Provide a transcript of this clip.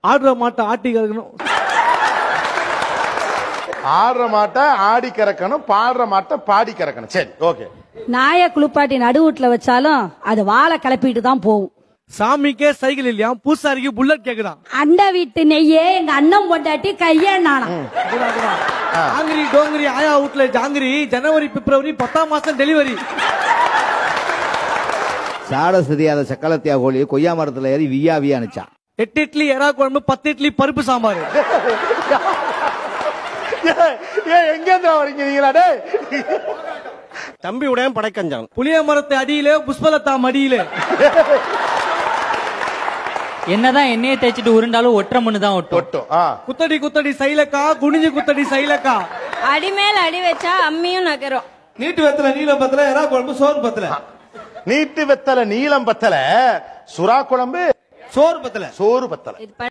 ஆடுற மாட்டை ஆட்டி கறக்கணும் ஆடுற மாட்டை ஆடி கறக்கணும் பாடுற மாட்டை பாடி கறக்கணும் சரி ஓகே நாய குளிப்பாட்டி நடுவுட்ல வச்சாலும் அது வாழை கிளப்பிட்டு தான் போகும் சாமிக்கே சைக்கிள் இல்லையா பூசாரிக்கு புல்லட் கேக்குறான் அண்ட வீட்டு நெய்யே எங்க அண்ணன் பொண்டாட்டி கையேண்ணானா ஜாங்கிரி டோங்கிரி ஆயா வீட்ல ஜாங்கிரி ஜனவரி பிப்ரவரி பத்தாம் மாசம் டெலிவரி சாட சரியாத சக்கலத்தியா கோழி கொய்யா மரத்துல ஏறி வியா வியா அனுச்சான் எட்டு இட்லி எறா குழம்பு பத்து இட்லி பருப்பு சாம்பார் ஏ எங்க இருந்து வரீங்க நீங்களா டேய் தம்பி உடையன் படைக்கஞ்சான் புளிய மரத்து அடியிலே புஷ்பலதா மடியிலே என்னதான் எண்ணெயை தேய்ச்சிட்டு உருண்டாலும் ஒற்றை மண்ணு தான் ஒட்டும் ஒட்டும் ஆ குத்தடி குத்தடி சைலக்கா குனிஞ்சு குத்தடி சைலக்கா அடி மேல அடி வச்சா அம்மியும் நகரும் நீட்டு வெத்தல நீல பத்தல எறா குழம்பு சோறு பத்தல நீட்டு வெத்தல நீளம் பத்தல சுறா குழம்பு சோறு பத்தல சோறு பத்தல இது